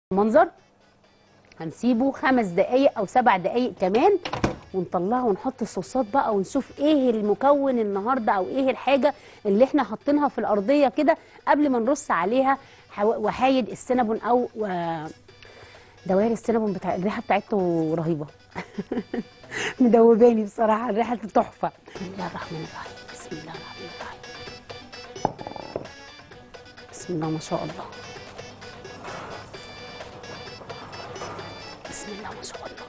المنظر هنسيبه خمس دقايق او سبع دقايق كمان ونطلعه ونحط الصوصات بقى ونشوف ايه المكون النهارده او ايه الحاجه اللي احنا حاطينها في الارضيه كده قبل ما نرص عليها حو- وحايد السينابون او و- دوائر السينابون بتاع الريحه بتاعته رهيبه مدوباني بصراحه الريحه تحفه بسم الله الرحمن الرحيم بسم الله الرحمن الرحيم بسم الله ما شاء الله بسم الله ما شاء الله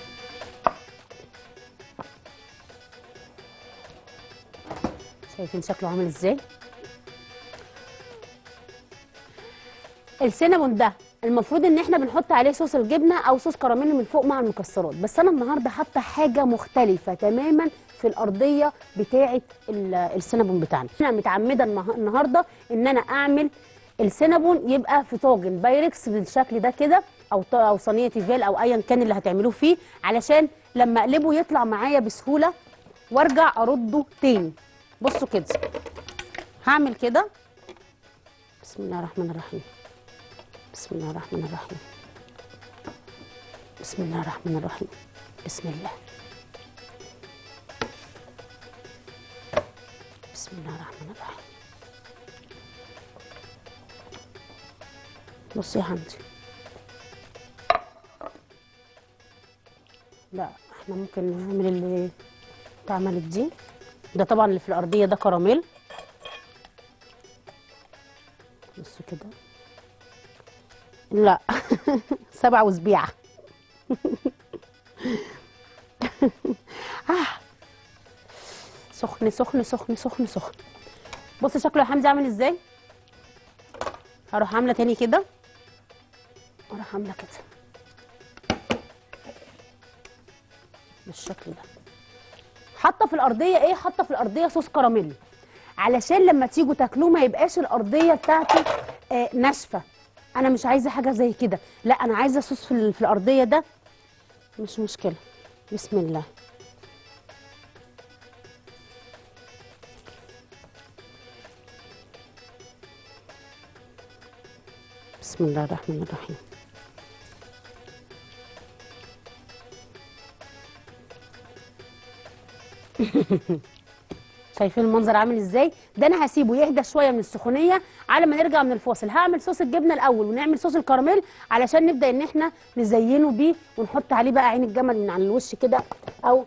شايفين شكله عامل ازاي السينامون ده المفروض ان احنا بنحط عليه صوص الجبنه او صوص كراميل من فوق مع المكسرات بس انا النهارده حاطه حاجه مختلفه تماما في الارضيه بتاعه ال- السينابون بتاعنا انا متعمده النه- النهارده ان انا اعمل السينابون يبقى في طاجن بايركس بالشكل ده كده او ط- او صينيه تيفال او ايا كان اللي هتعملوه فيه علشان لما اقلبه يطلع معايا بسهوله وارجع ارده تاني بصوا كده هعمل كده بسم الله الرحمن الرحيم بسم الله الرحمن الرحيم بسم الله الرحمن الرحيم بسم الله بسم الله الرحمن الرحيم بصي يا حمدي لا احنا ممكن نعمل اللي اتعملت دي ده طبعا اللي في الارضيه ده كراميل بصوا كده لا سبع وسبيعة آه. سخن سخن سخن سخن سخن بص شكله يا حمدي عامل ازاي هروح عامله تاني كده واروح عامله كده بالشكل ده حاطه في الارضيه ايه حاطه في الارضيه صوص كراميل علشان لما تيجوا تاكلوه ما يبقاش الارضيه بتاعته آه ناشفه انا مش عايزه حاجه زي كده لا انا عايزه صوص في, ال- في الارضيه ده مش مشكله بسم الله بسم الله الرحمن الرحيم شايفين المنظر عامل ازاي ده انا هسيبه يهدى شويه من السخونيه على ما نرجع من الفاصل هعمل صوص الجبنه الاول ونعمل صوص الكراميل علشان نبدا ان احنا نزينه بيه ونحط عليه بقى عين الجمل من على الوش كده او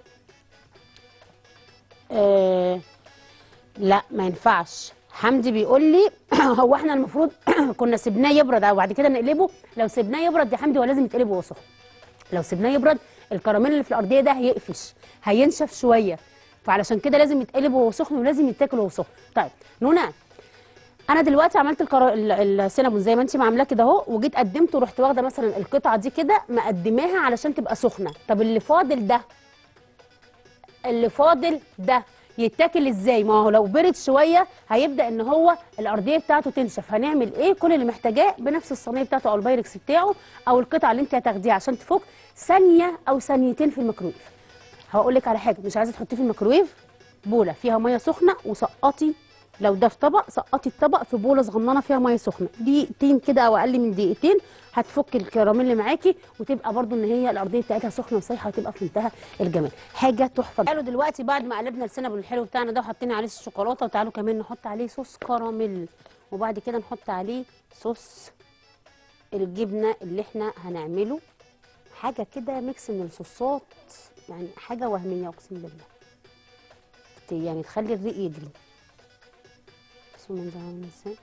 آه لا ما ينفعش حمدي بيقول لي هو احنا المفروض كنا سيبناه يبرد او بعد كده نقلبه لو سيبناه يبرد يا حمدي هو لازم يتقلب وهو سخن لو سيبناه يبرد الكراميل اللي في الارضيه ده هيقفش هينشف شويه فعلشان كده لازم يتقلب وهو سخن ولازم يتاكل وهو سخن طيب نونا انا دلوقتي عملت الكرا... ال- السينابون زي ما انت ما عاملاه كده اهو وجيت قدمته ورحت واخده مثلا القطعه دي كده مقدماها علشان تبقى سخنه طب اللي فاضل ده اللي فاضل ده يتاكل ازاي ما هو لو برد شويه هيبدا ان هو الارضيه بتاعته تنشف هنعمل ايه كل اللي محتاجاه بنفس الصينيه بتاعته او البايركس بتاعه او القطعه اللي انت هتاخديها عشان تفك ثانيه او ثانيتين في الميكرويف هقول لك على حاجه مش عايزه تحطيه في الميكرويف بوله فيها ميه سخنه وسقطي لو ده في طبق سقطي الطبق في بوله صغننه فيها ميه سخنه دقيقتين كده او اقل من دقيقتين هتفك الكراميل اللي معاكي وتبقى برضو ان هي الارضيه بتاعتها سخنه وسايحه وتبقى في منتهى الجمال حاجه تحفه تعالوا دلوقتي بعد ما قلبنا السينابون الحلو بتاعنا ده وحطينا عليه الشوكولاته وتعالوا كمان نحط عليه صوص كراميل وبعد كده نحط عليه صوص الجبنه اللي احنا هنعمله حاجه كده ميكس من الصوصات يعني حاجه وهميه اقسم بالله ت- يعني تخلي الريق يجري بسم الله المنظر عامل ازاي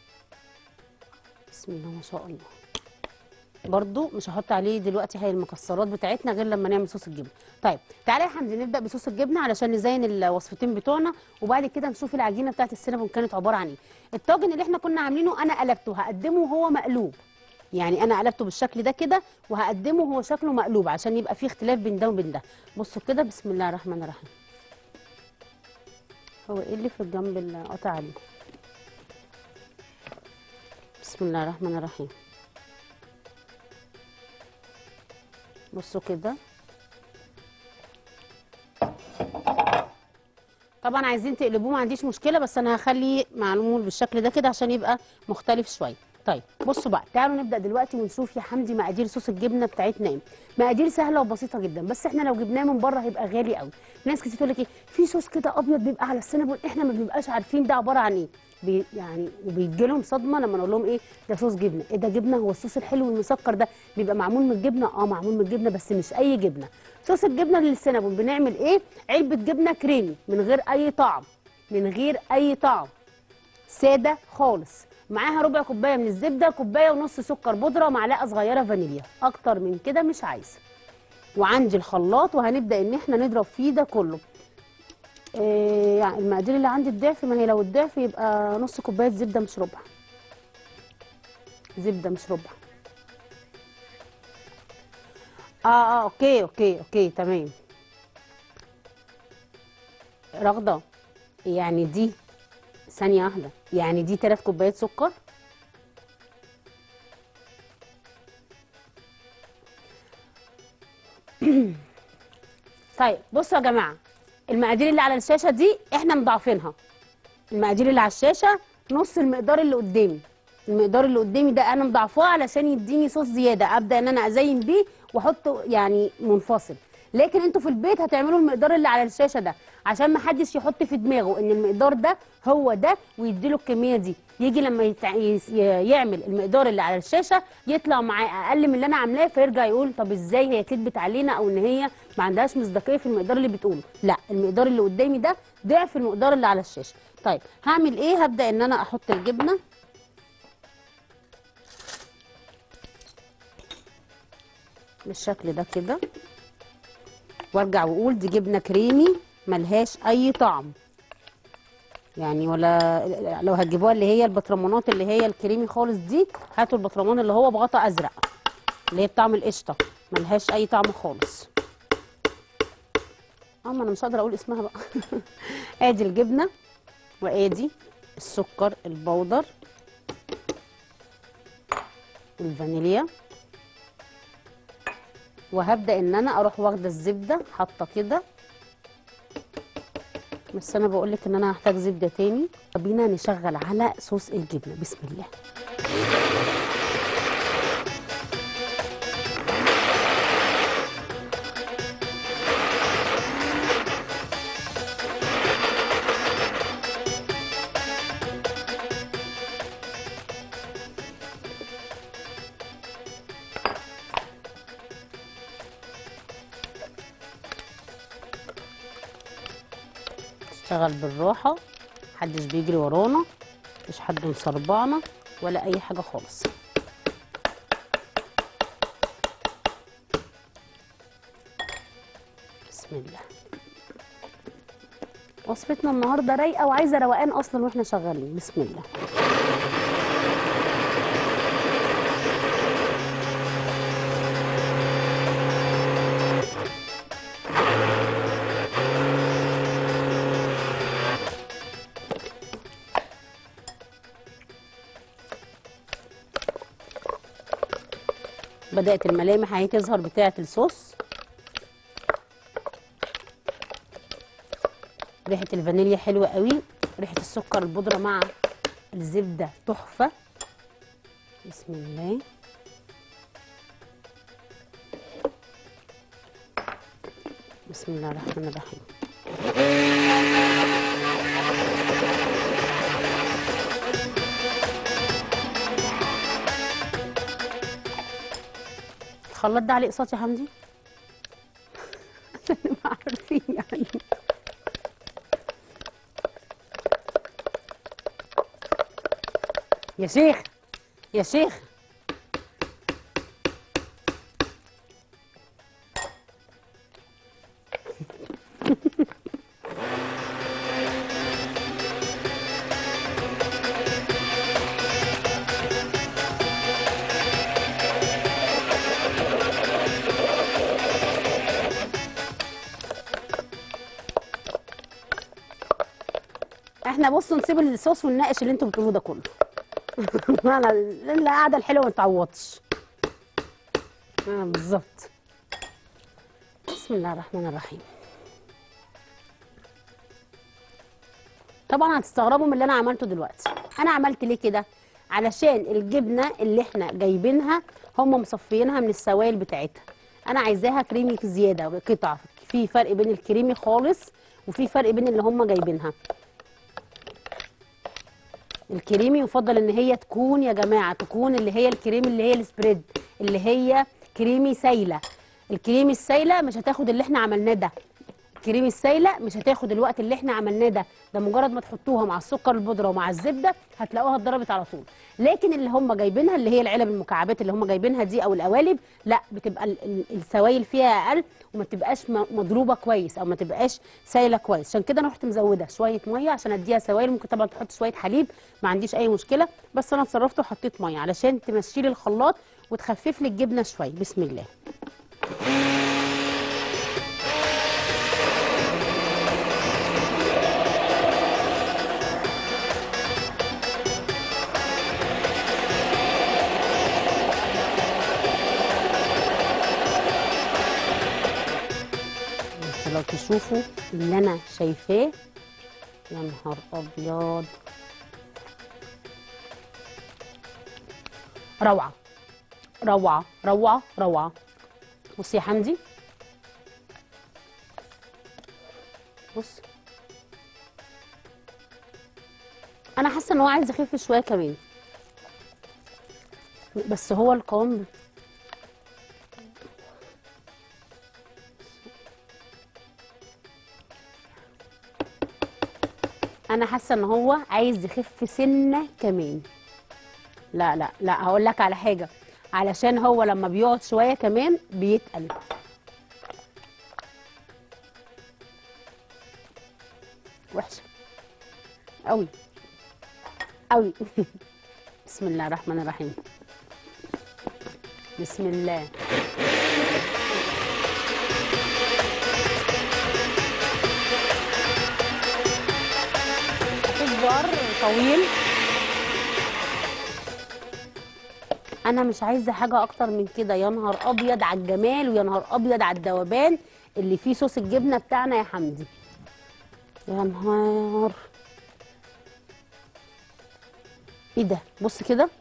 بسم الله ما شاء الله برضو مش هحط عليه دلوقتي هي المكسرات بتاعتنا غير لما نعمل صوص الجبنه طيب تعالى يا حمدي نبدا بصوص الجبنه علشان نزين الوصفتين بتوعنا وبعد كده نشوف العجينه بتاعت السينابون كانت عباره عن ايه الطاجن اللي احنا كنا عاملينه انا قلبته هقدمه وهو مقلوب يعني انا قلبته بالشكل ده كده وهقدمه وهو شكله مقلوب عشان يبقى فيه اختلاف بين ده وبين ده بصوا كده بسم الله الرحمن الرحيم هو ايه اللي في الجنب اللي قاطع عليه بسم الله الرحمن الرحيم بصوا كده طبعا عايزين تقلبوه ما عنديش مشكله بس انا هخلي معمول بالشكل ده كده عشان يبقى مختلف شويه طيب بصوا بقى تعالوا نبدا دلوقتي ونشوف يا حمدي مقادير صوص الجبنه بتاعتنا ايه مقادير سهله وبسيطه جدا بس احنا لو جبناه من بره هيبقى غالي قوي ناس كتير تقول لك ايه في صوص كده ابيض بيبقى على السينابون احنا ما بنبقاش عارفين ده عباره عن ايه بي يعني وبيجي لهم صدمه لما نقول لهم ايه ده صوص جبنه ايه ده جبنه هو الصوص الحلو المسكر ده بيبقى معمول من الجبنه اه معمول من الجبنه بس مش اي جبنه صوص الجبنه للسينابون بنعمل ايه علبه جبنه كريمي من غير اي طعم من غير اي طعم ساده خالص معاها ربع كوبايه من الزبده كوبايه ونص سكر بودره ومعلقه صغيره فانيليا اكتر من كده مش عايزه وعندي الخلاط وهنبدا ان احنا نضرب فيه ده كله إيه يعني المقادير اللي عندي الضعف ما هي لو الضعف يبقى نص كوبايه زبده مش ربع زبده مش ربع اه اه اوكي اوكي اوكي تمام رغده يعني دي ثانية واحدة يعني دي تلات كوبايات سكر طيب بصوا يا جماعة المقادير اللي على الشاشة دي احنا مضاعفينها المقادير اللي على الشاشة نص المقدار اللي قدامي المقدار اللي قدامي ده انا مضاعفاه علشان يديني صوص زيادة ابدا ان انا ازين بيه واحطه يعني منفصل لكن انتوا في البيت هتعملوا المقدار اللي على الشاشه ده عشان ما حدش يحط في دماغه ان المقدار ده هو ده ويديله الكميه دي يجي لما يتع... يس- ي- يعمل المقدار اللي على الشاشه يطلع معاه اقل من اللي انا عاملاه فيرجع يقول طب ازاي هي كدبت علينا او ان هي ما عندهاش مصداقيه في المقدار اللي بتقوله لا المقدار اللي قدامي ده ضعف المقدار اللي على الشاشه طيب هعمل ايه هبدا ان انا احط الجبنه بالشكل ده كده وارجع واقول دي جبنه كريمي ملهاش اي طعم يعني ولا لو هتجيبوها اللي هي البطرمانات اللي هي الكريمي خالص دي هاتوا البطرمان اللي هو بغطا ازرق اللي هي بطعم القشطه ملهاش اي طعم خالص اه ما انا مش قادره اقول اسمها بقى ادي الجبنه وادي السكر البودر الفانيليا وهبدا ان انا اروح واخده الزبده حاطه كده بس انا بقول لك ان انا هحتاج زبده تاني بينا نشغل على صوص الجبنه بسم الله اشتغل بالراحه محدش بيجري ورانا مفيش حد مصربعنا ولا اي حاجه خالص بسم الله وصفتنا النهارده رايقه وعايزه روقان اصلا واحنا شغالين بسم الله بدات الملامح اهي تظهر بتاعه الصوص ريحه الفانيليا حلوه قوي ريحه السكر البودره مع الزبده تحفه بسم الله بسم الله الرحمن الرحيم الخلاط ده عليه اقساط يا حمدي عشان نبقى عارفين يعني يا شيخ يا شيخ احنا بصوا نسيب الصوص ونناقش اللي انتوا بتقولوه ده كله انا القعده الحلوه ما تعوضش اه بالظبط بسم الله الرحمن الرحيم طبعا هتستغربوا من اللي انا عملته دلوقتي انا عملت ليه كده علشان الجبنه اللي احنا جايبينها هم مصفيينها من السوائل بتاعتها انا عايزاها كريمي زياده قطع في فرق بين الكريمي خالص وفي فرق بين اللي هم جايبينها الكريمي يفضل ان هي تكون يا جماعه تكون اللي هي الكريم اللي هي السبريد اللي هي كريمي سايله الكريمي السايله مش هتاخد اللي احنا عملناه ده الكريمي السايله مش هتاخد الوقت اللي احنا عملناه ده ده مجرد ما تحطوها مع السكر البودره ومع الزبده هتلاقوها اتضربت على طول لكن اللي هم جايبينها اللي هي العلب المكعبات اللي هم جايبينها دي او القوالب لا بتبقى ال- ال- السوائل فيها اقل وما تبقاش م- مضروبه كويس او ما تبقاش سايله كويس عشان كده انا رحت مزوده شويه ميه عشان اديها سوائل ممكن طبعا تحط شويه حليب ما عنديش اي مشكله بس انا اتصرفت وحطيت ميه علشان تمشي لي الخلاط وتخفف لي الجبنه شويه بسم الله بس لو تشوفوا اللي انا شايفاه يا نهار ابيض روعه روعه روعه روعه بصي يا حمدي بص انا حاسه ان هو عايز يخف شويه كمان بس هو القوام انا حاسه ان هو عايز يخف سنه كمان لا لا لا هقول لك على حاجه علشان هو لما بيقعد شويه كمان بيتقل وحشه قوي قوي بسم الله الرحمن الرحيم بسم الله الزر طويل انا مش عايزه حاجه اكتر من كده يا نهار ابيض على الجمال ويا نهار ابيض على الذوبان اللي فيه صوص الجبنه بتاعنا يا حمدي يا نهار ايه ده بص كده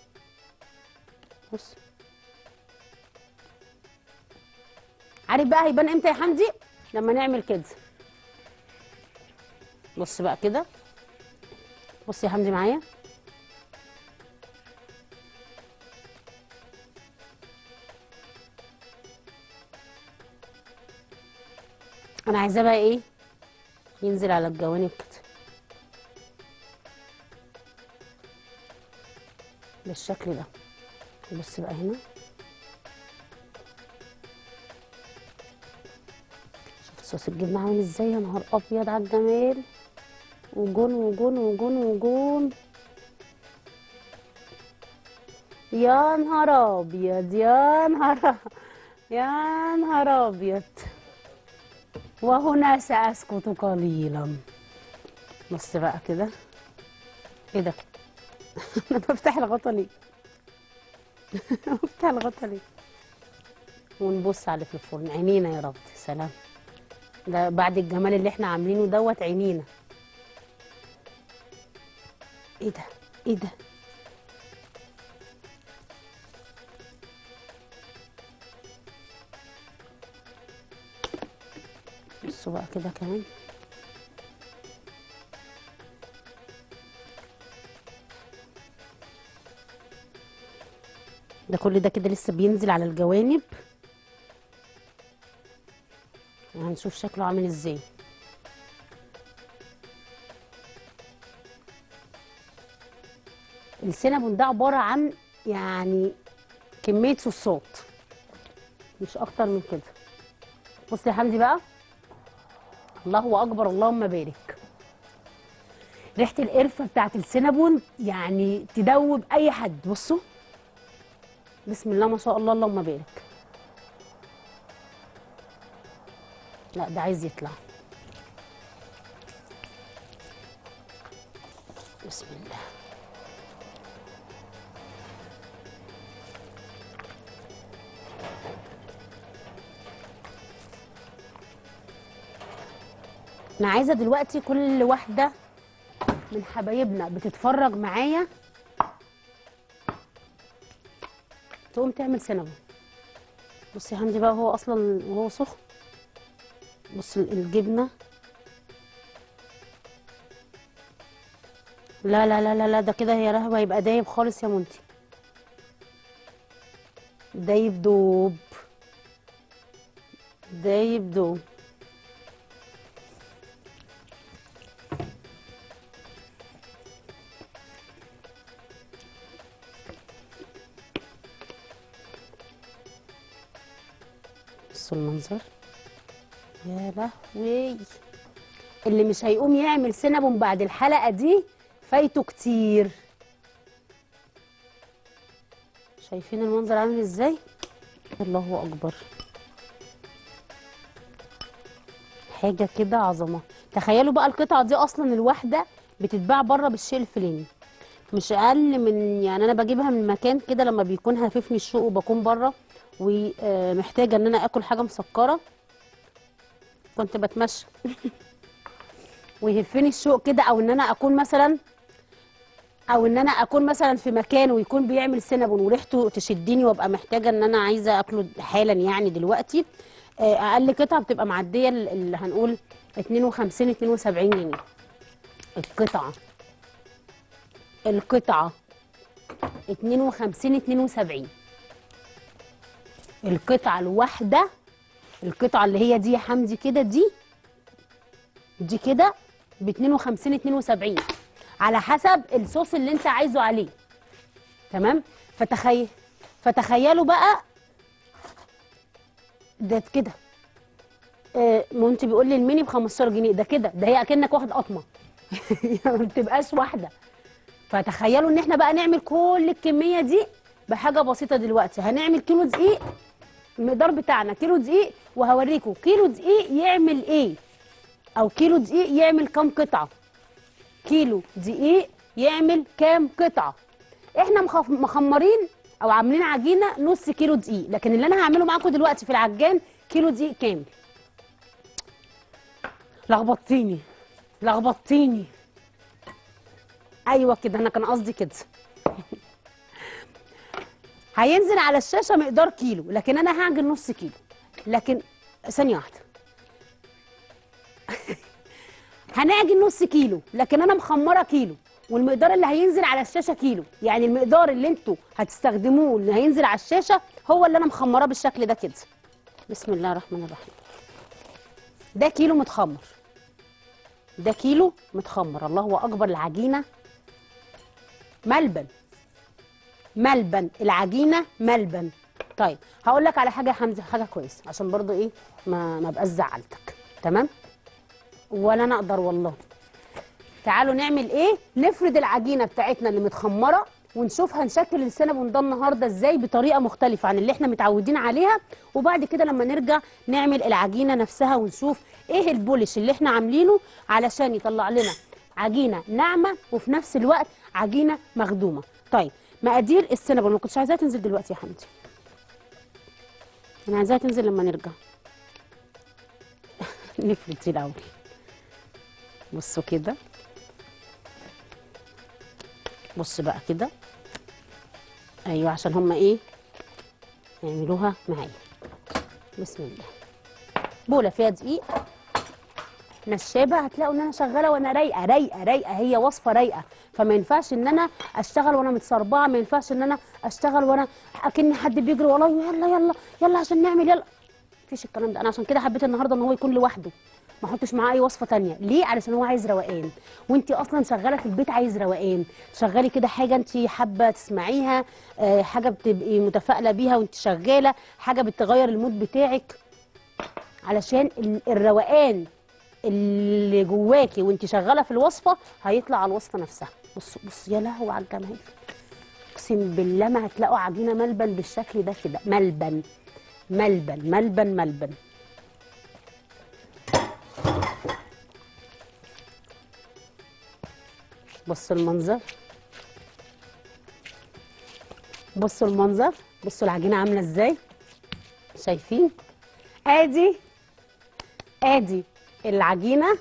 بص عارف بقى هيبان امتى يا حمدي لما نعمل كده بص بقى كده بص يا حمدي معايا انا عايزاه بقى ايه ينزل على الجوانب كده بالشكل ده بص بقى هنا شوف صوص الجبنه عامل ازاي يا نهار ابيض على الجمال وجون وجون وجون وجون يا نهار ابيض يا نهار يا نهار ابيض وهنا ساسكت قليلا بص بقى كده ايه ده انا بفتح الغطا ليه بفتح الغطا ليه ونبص على اللي في الفرن عينينا يا رب سلام ده بعد الجمال اللي احنا عاملينه دوت عينينا ايه ده ايه ده بصوا بقى كده كمان ده كل ده كده لسه بينزل على الجوانب وهنشوف شكله عامل ازاي السينابون ده عباره عن يعني كميه صوصات مش اكتر من كده بص يا حمدي بقى الله اكبر اللهم بارك ريحه القرفه بتاعت السينابون يعني تدوب اي حد بصوا بسم الله ما شاء الله اللهم بارك لا ده عايز يطلع بسم الله انا عايزه دلوقتي كل واحده من حبايبنا بتتفرج معايا تقوم تعمل سينابون بصي يا حمدي بقى هو اصلا وهو سخن بص ال- الجبنه لا لا لا لا لا ده كده هي رهبه هيبقى دايب خالص يا منتي دايب دوب دايب دوب بصوا المنظر يا لهوي اللي مش هيقوم يعمل سينابون بعد الحلقه دي فايته كتير شايفين المنظر عامل ازاي الله اكبر حاجه كده عظمه تخيلوا بقى القطعه دي اصلا الواحده بتتباع بره بالشيء الفلاني مش اقل من يعني انا بجيبها من مكان كده لما بيكون هاففني الشوق وبكون بره ومحتاجه ان انا اكل حاجه مسكره كنت بتمشى ويهفني الشوق كده او ان انا اكون مثلا او ان انا اكون مثلا في مكان ويكون بيعمل سينابون وريحته تشدني وابقى محتاجه ان انا عايزه اكله حالا يعني دلوقتي آه، اقل قطعه بتبقى معديه ال- اللي هنقول 52 72 جنيه القطعه القطعه 52 72 القطعه الواحده القطعه اللي هي دي يا حمدي كده دي دي كده ب 52 72 على حسب الصوص اللي انت عايزه عليه تمام فتخيل فتخيلوا بقى ده كده آه مونتي بيقول لي الميني ب 15 جنيه ده كده ده هي اكنك واخد قطمه ما بتبقاش واحده فتخيلوا ان احنا بقى نعمل كل الكميه دي بحاجه بسيطه دلوقتي هنعمل كيلو دقيق المقدار بتاعنا كيلو دقيق وهوريكم كيلو دقيق يعمل ايه او كيلو دقيق يعمل كام قطعه كيلو دقيق يعمل كام قطعه احنا مخف- مخمرين او عاملين عجينه نص كيلو دقيق لكن اللي انا هعمله معاكم دلوقتي في العجان كيلو دقيق كامل لخبطتيني لخبطتيني ايوه كده انا كان قصدي كده هينزل على الشاشه مقدار كيلو لكن انا هعجن نص كيلو لكن ثانيه واحده هنعجن نص كيلو لكن انا مخمره كيلو والمقدار اللي هينزل على الشاشه كيلو يعني المقدار اللي انتوا هتستخدموه اللي هينزل على الشاشه هو اللي انا مخمراه بالشكل ده كده بسم الله الرحمن الرحيم ده كيلو متخمر ده كيلو متخمر الله اكبر العجينه ملبن ملبن العجينه ملبن طيب هقول لك على حاجه يا حمزه حاجه كويسه عشان برضو ايه ما ما ابقاش زعلتك تمام ولا انا اقدر والله تعالوا نعمل ايه نفرد العجينه بتاعتنا اللي متخمره ونشوف هنشكل السينابون ده النهارده ازاي بطريقه مختلفه عن اللي احنا متعودين عليها وبعد كده لما نرجع نعمل العجينه نفسها ونشوف ايه البولش اللي احنا عاملينه علشان يطلع لنا عجينه ناعمه وفي نفس الوقت عجينه مخدومه طيب مقادير السينابون ما كنتش عايزاها تنزل دلوقتي يا حمدي انا عايزاها تنزل لما نرجع نفرد دي الاول بصوا كده بص بقى كده ايوه عشان هما ايه يعملوها معايا بسم الله بوله فيها دقيق نشابه هتلاقوا ان انا شغاله وانا رايقه رايقه رايقه هي وصفه رايقه فما ينفعش ان انا اشتغل وانا متصربعه ما ينفعش ان انا اشتغل وانا اكن حد بيجري ورايا يلا يلا يلا عشان نعمل يلا مفيش الكلام ده انا عشان كده حبيت النهارده ان هو يكون لوحده ما احطش معاه اي وصفه تانية ليه علشان هو عايز روقان وانت اصلا شغاله في البيت عايز روقان شغالي كده حاجه انت حابه تسمعيها آه، حاجه بتبقي متفائله بيها وانت شغاله حاجه بتغير المود بتاعك علشان ال- الروقان اللي جواكي وانت شغاله في الوصفه هيطلع على الوصفه نفسها بص بص يا لهوي على الجمال اقسم بالله ما هتلاقوا عجينه ملبن بالشكل ده كده ملبن ملبن ملبن ملبن بصوا المنظر بصوا المنظر بصوا العجينه عامله ازاي شايفين ادي ادي العجينه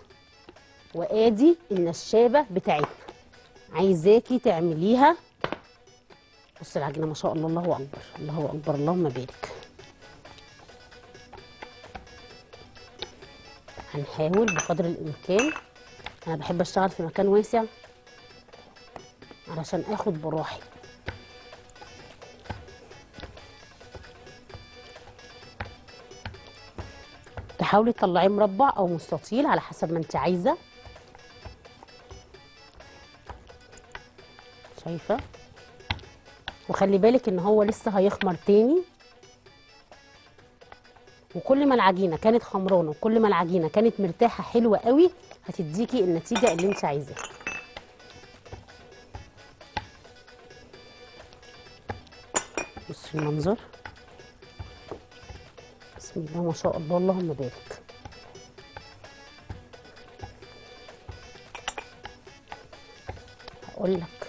وادي النشابه بتاعتنا عايزاكي تعمليها بص العجينه ما شاء الله الله اكبر الله اكبر اللهم بارك هنحاول بقدر الامكان انا بحب اشتغل في مكان واسع علشان اخد براحي تحاولي تطلعيه مربع او مستطيل على حسب ما انت عايزه شايفه وخلي بالك ان هو لسه هيخمر تاني وكل ما العجينه كانت خمرانه وكل ما العجينه كانت مرتاحه حلوه قوي هتديكي النتيجه اللي انت عايزاها بصي المنظر بسم الله ما شاء الله اللهم بارك هقول لك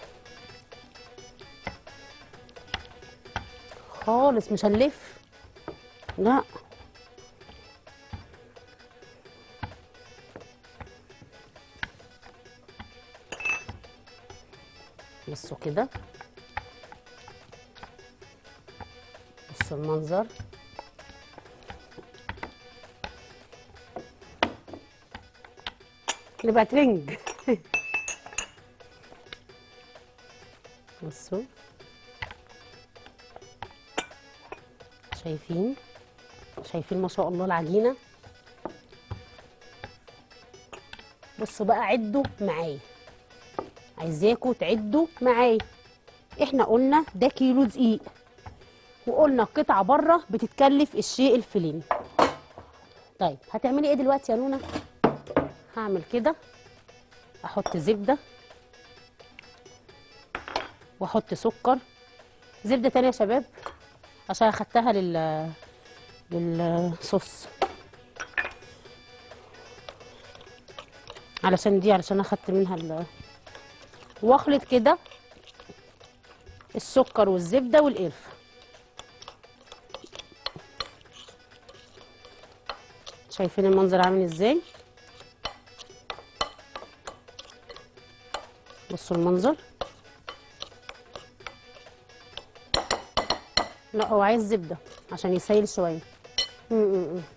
خالص مش هنلف لا بصوا كده بصوا المنظر نبقى ترنج بصوا شايفين شايفين ما شاء الله العجينه بصوا بقى عدوا معايا عايزاكوا تعدوا معايا احنا قلنا ده كيلو دقيق وقلنا القطعه بره بتتكلف الشيء الفلاني طيب هتعملي ايه دلوقتي يا نونا هعمل كده احط زبده واحط سكر زبده تانية يا شباب عشان اخدتها لل للصوص علشان دي علشان اخدت منها ال... واخلط كده السكر والزبده والقرفه شايفين المنظر عامل ازاي بصوا المنظر لا هو عايز زبده عشان يسيل شويه م- م- م.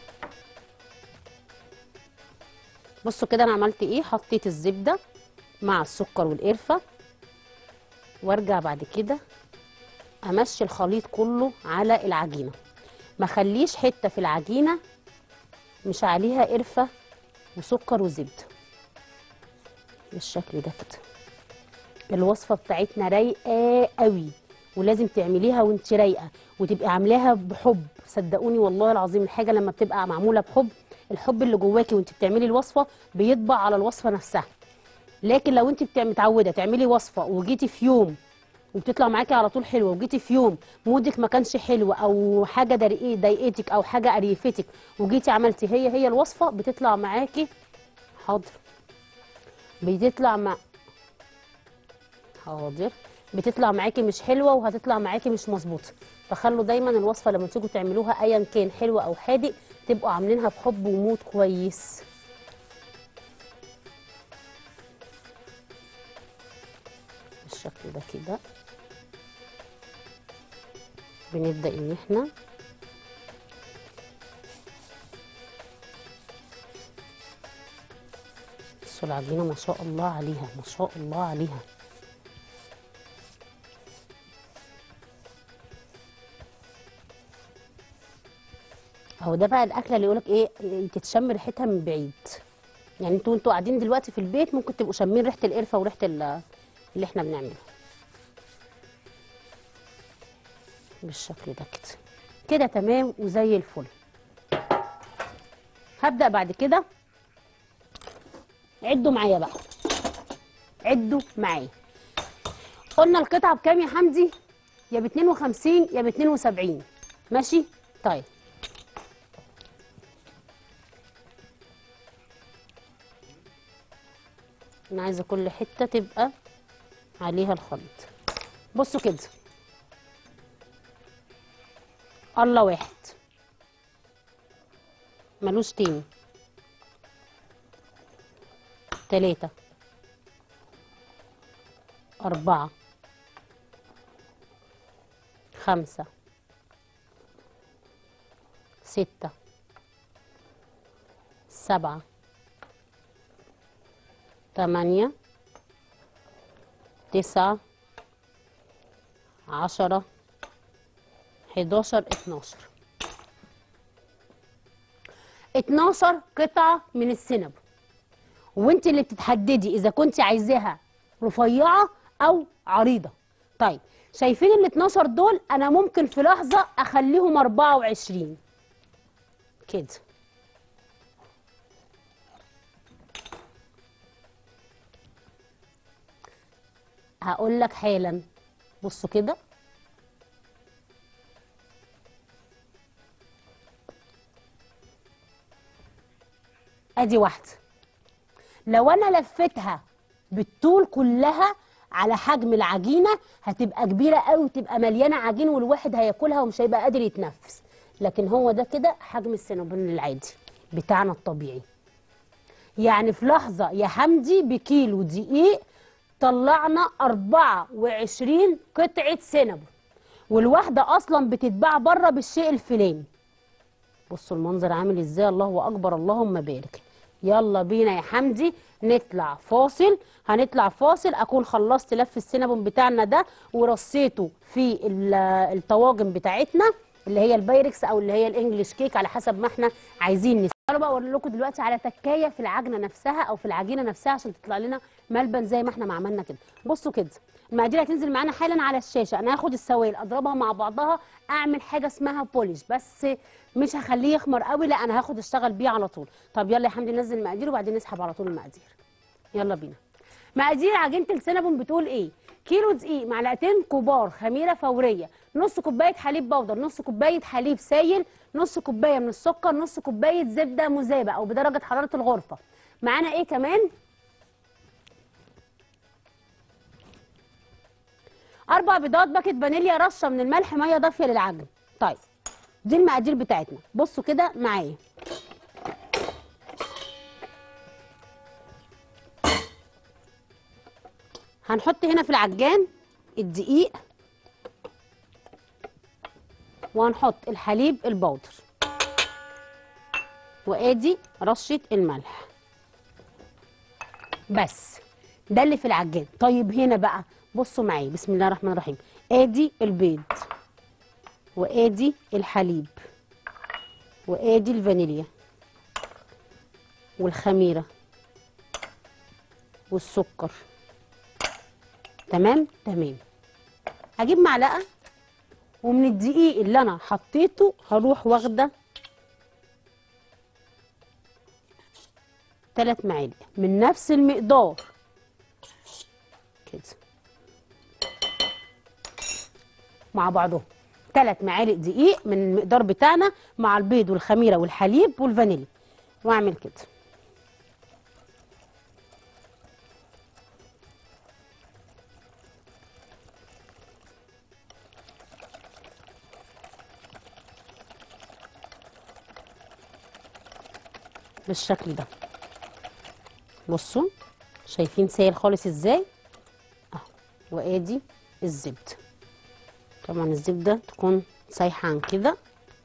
بصوا كده انا عملت ايه حطيت الزبده مع السكر والقرفه وارجع بعد كده امشي الخليط كله على العجينه ما خليش حته في العجينه مش عليها قرفه وسكر وزبده بالشكل ده كده الوصفه بتاعتنا رايقه قوي ولازم تعمليها وانت رايقه وتبقي عاملاها بحب صدقوني والله العظيم الحاجه لما بتبقى معموله بحب الحب اللي جواكي وانت بتعملي الوصفه بيطبع على الوصفه نفسها لكن لو انت بتع- متعوده تعملي وصفه وجيتي في يوم وبتطلع معاكي على طول حلوه وجيتي في يوم مودك ما كانش حلو او حاجه ضايقي- ضايقتك او حاجه قريفتك وجيتي عملتي هي هي الوصفه بتطلع معاكي حاضر بتطلع مع حاضر بتطلع معاكي مش حلوه وهتطلع معاكي مش مظبوطه فخلوا دايما الوصفه لما تيجوا تعملوها ايا كان حلوه او حادق تبقوا عاملينها بحب ومود كويس بالشكل ده كده بنبدا ان احنا بصوا العجينه ما شاء الله عليها ما شاء الله عليها اهو ده بقى الاكله اللي يقولك ايه تتشم ريحتها من بعيد يعني انتوا انتوا قاعدين دلوقتي في البيت ممكن تبقوا شامين ريحه القرفه وريحه ال- اللي احنا بنعمله بالشكل ده كده كده تمام وزي الفل هبدا بعد كده عدوا معايا بقى عدوا معايا قلنا القطعه بكام يا حمدي يا ب 52 يا ب 72 ماشي طيب انا عايزه كل حته تبقى عليها الخليط بصوا كده الله واحد ملوش تاني تلاتة أربعة خمسة ستة سبعة تمانية تسعة عشرة حداشر اتناشر اتناشر قطعة من السينابون وانت اللي بتتحددي اذا كنت عايزاها رفيعه او عريضه طيب شايفين ال 12 دول انا ممكن في لحظه اخليهم 24 كده هقول لك حالا بصوا كده ادي واحده لو انا لفتها بالطول كلها على حجم العجينه هتبقى كبيره قوي وتبقى مليانه عجين والواحد هياكلها ومش هيبقى قادر يتنفس لكن هو ده كده حجم السينابون العادي بتاعنا الطبيعي يعني في لحظه يا حمدي بكيلو دقيق طلعنا 24 قطعه سينابون والواحده اصلا بتتباع بره بالشيء الفلاني بصوا المنظر عامل ازاي الله اكبر اللهم بارك يلا بينا يا حمدي نطلع فاصل هنطلع فاصل اكون خلصت لف السينابون بتاعنا ده ورصيته في ال- الطواجن بتاعتنا اللي هي البايركس او اللي هي الانجليش كيك على حسب ما احنا عايزين نس انا بقى اوري لكم دلوقتي على تكايه في العجنه نفسها او في العجينه نفسها عشان تطلع لنا ملبن زي ما احنا ما عملنا كده بصوا كده المقادير هتنزل معانا حالا على الشاشه انا هاخد السوائل اضربها مع بعضها اعمل حاجه اسمها بوليش بس مش هخليه يخمر قوي لا انا هاخد اشتغل بيه على طول طب يلا يا حمدي ننزل المقادير وبعدين نسحب على طول المقادير يلا بينا مقادير عجينه السينابون بتقول ايه كيلو دقيق معلقتين كبار خميره فوريه نص كوبايه حليب بودر نص كوبايه حليب سايل نص كوبايه من السكر نص كوبايه زبده مذابه او بدرجه حراره الغرفه معانا ايه كمان اربع بيضات باكت فانيليا رشه من الملح ميه دافيه للعجن طيب دي المقادير بتاعتنا بصوا كده معايا هنحط هنا في العجان الدقيق وهنحط الحليب البودر وادي رشه الملح بس ده اللي في العجان طيب هنا بقى بصوا معايا بسم الله الرحمن الرحيم ادي البيض وادي الحليب وادي الفانيليا والخميره والسكر تمام تمام هجيب معلقه ومن الدقيق اللي انا حطيته هروح واخده ثلاث معالق من نفس المقدار كده مع بعضهم ثلاث معالق دقيق من المقدار بتاعنا مع البيض والخميره والحليب والفانيليا واعمل كده بالشكل ده بصوا شايفين سايل خالص ازاي اهو وادي الزبده طبعا الزبده تكون سايحه عن كده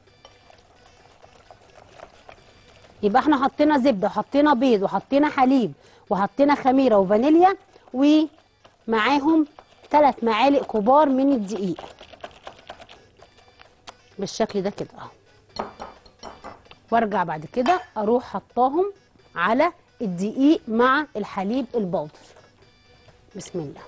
يبقى احنا حطينا زبده وحطينا بيض وحطينا حليب وحطينا خميره وفانيليا ومعاهم ثلاث معالق كبار من الدقيق بالشكل ده كده اهو وارجع بعد كده اروح حطاهم على الدقيق مع الحليب البودر بسم الله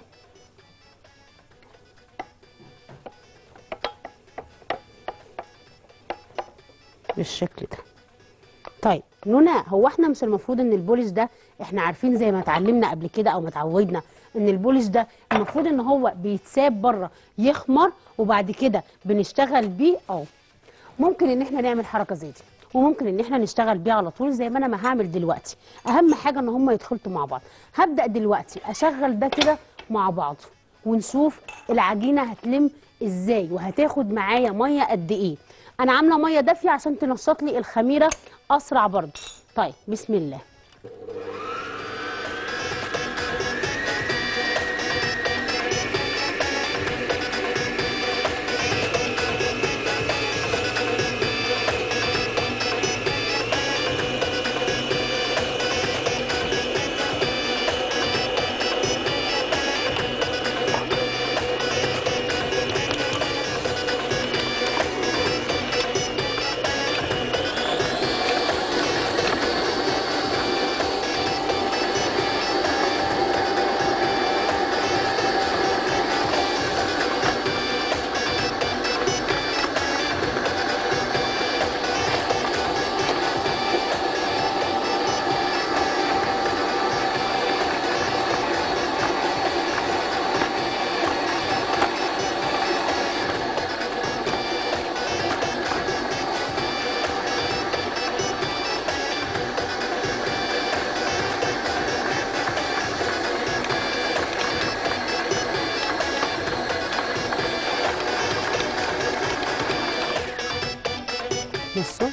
بالشكل ده طيب نونا هو احنا مش المفروض ان البوليش ده احنا عارفين زي ما اتعلمنا قبل كده او ما اتعودنا ان البوليش ده المفروض ان هو بيتساب بره يخمر وبعد كده بنشتغل بيه اه ممكن ان احنا نعمل حركه زي دي وممكن ان احنا نشتغل بيه على طول زي ما انا ما هعمل دلوقتي اهم حاجه ان هم يتخلطوا مع بعض هبدا دلوقتي اشغل ده كده مع بعضه ونشوف العجينه هتلم ازاي وهتاخد معايا ميه قد ايه انا عامله ميه دافيه عشان تنشط لي الخميره اسرع برضه طيب بسم الله بصوا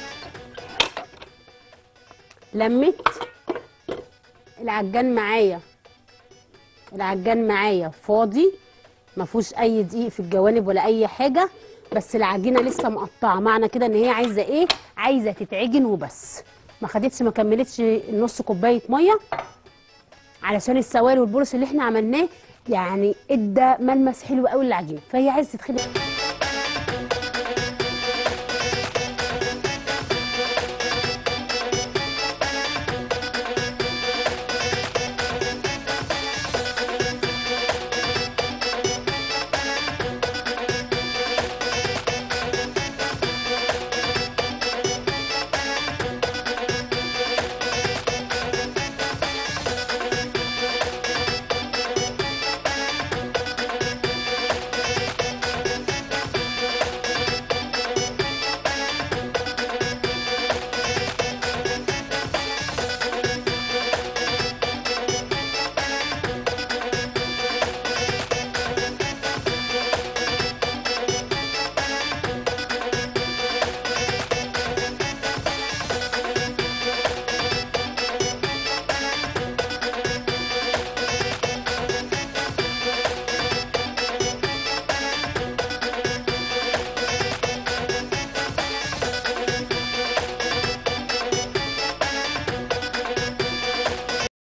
لمت العجان معايا العجان معايا فاضي ما فيهوش اي دقيق في الجوانب ولا اي حاجه بس العجينه لسه مقطعه معنى كده ان هي عايزه ايه عايزه تتعجن وبس ما خدتش ما كملتش نص كوبايه ميه علشان السوائل والبولش اللي احنا عملناه يعني ادى ملمس حلو قوي للعجينه فهي عايزه تتخلق